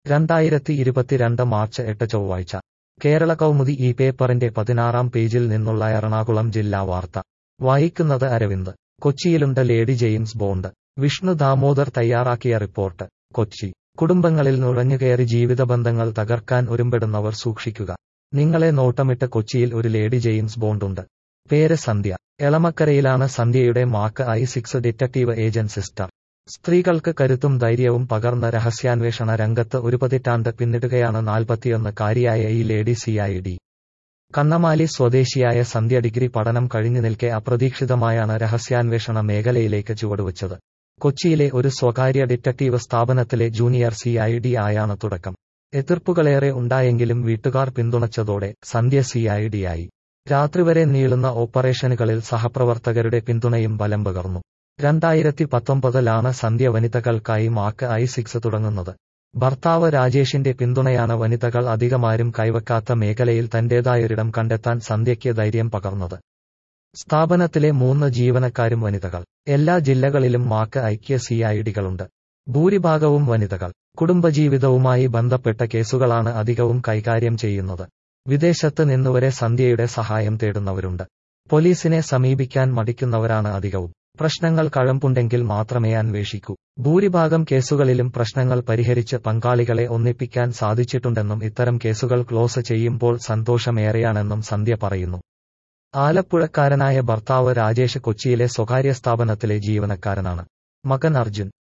രണ്ടായിരത്തി ഇരുപത്തിരണ്ട് മാർച്ച് എട്ട് ചൊവ്വാഴ്ച കേരള കൗമുദി ഈ പേപ്പറിന്റെ പതിനാറാം പേജിൽ നിന്നുള്ള എറണാകുളം ജില്ലാ വാർത്ത വായിക്കുന്നത് അരവിന്ദ് കൊച്ചിയിലുണ്ട് lady James Bond Vishnu Damodar തയ്യാറാക്കിയ റിപ്പോർട്ട് കൊച്ചി കുടുംബങ്ങളിൽ നുഴഞ്ഞുകയറി ജീവിതബന്ധങ്ങൾ തകർക്കാൻ ഒരുമ്പെടുന്നവർ സൂക്ഷിക്കുക നിങ്ങളെ നോട്ടമിട്ട് കൊച്ചിയിൽ ഒരു ലേഡി ജെയിംസ് ബോണ്ടുണ്ട് പേര് സന്ധ്യ എളമക്കരയിലാണ് സന്ധ്യയുടെ Mac I six detective agent sister സ്ത്രീകൾക്ക് കരുത്തും ധൈര്യവും പകർന്ന രഹസ്യാന്വേഷണ രംഗത്ത് ഒരു പതിറ്റാണ്ട് പിന്നിടുകയാണ് നാൽപ്പത്തിയൊന്ന് കാരിയായ ഈ lady C I D Kannamaly സ്വദേശിയായ സന്ധ്യ ഡിഗ്രി പഠനം കഴിഞ്ഞു നിൽക്കെ അപ്രതീക്ഷിതമായാണ് രഹസ്യാന്വേഷണ മേഖലയിലേക്ക് ചുവടുവച്ചത് കൊച്ചിയിലെ ഒരു സ്വകാര്യ ഡിറ്റക്ടീവ് സ്ഥാപനത്തിലെ ജൂനിയർ സി ഐ ഡി ആയാണ് തുടക്കം എതിർപ്പുകളേറെ ഉണ്ടായെങ്കിലും വീട്ടുകാർ പിന്തുണച്ചതോടെ സന്ധ്യ സി ഐ ഡി ആയി രാത്രി വരെ നീളുന്ന ഓപ്പറേഷനുകളിൽ സഹപ്രവർത്തകരുടെ പിന്തുണയും ബലം പകർന്നു രണ്ടായിരത്തി പത്തൊമ്പതിലാണ് സന്ധ്യ വനിതകൾക്കായി മാക്ക് ഐ സിക്സ് തുടങ്ങുന്നത് ഭർത്താവ് രാജേഷിന്റെ പിന്തുണയാണ് വനിതകൾ അധികമാരും കൈവക്കാത്ത മേഖലയിൽ തന്റേതായൊരിടം കണ്ടെത്താൻ സന്ധ്യയ്ക്ക് ധൈര്യം പകർന്നത് സ്ഥാപനത്തിലെ മൂന്ന് ജീവനക്കാരും വനിതകൾ എല്ലാ ജില്ലകളിലും മാക്ക് ഐക്യ സി ഐ ഡികളുണ്ട് ഭൂരിഭാഗവും വനിതകൾ കുടുംബജീവിതവുമായി ബന്ധപ്പെട്ട കേസുകളാണ് അധികവും കൈകാര്യം ചെയ്യുന്നത് വിദേശത്ത് നിന്നുവരെ സന്ധ്യയുടെ സഹായം തേടുന്നവരുണ്ട് പോലീസിനെ സമീപിക്കാൻ മടിക്കുന്നവരാണ് അധികവും പ്രശ്നങ്ങൾ കഴമ്പുണ്ടെങ്കിൽ മാത്രമേ അന്വേഷിക്കൂ ഭൂരിഭാഗം കേസുകളിലും പ്രശ്നങ്ങൾ പരിഹരിച്ച് പങ്കാളികളെ ഒന്നിപ്പിക്കാൻ സാധിച്ചിട്ടുണ്ടെന്നും ഇത്തരം കേസുകൾ ക്ലോസ് ചെയ്യുമ്പോൾ സന്തോഷമേറെയാണെന്നും സന്ധ്യ പറയുന്നു ആലപ്പുഴക്കാരനായ ഭർത്താവ് രാജേഷ് കൊച്ചിയിലെ സ്വകാര്യ സ്ഥാപനത്തിലെ ജീവനക്കാരനാണ് മകൻ അർജുൻ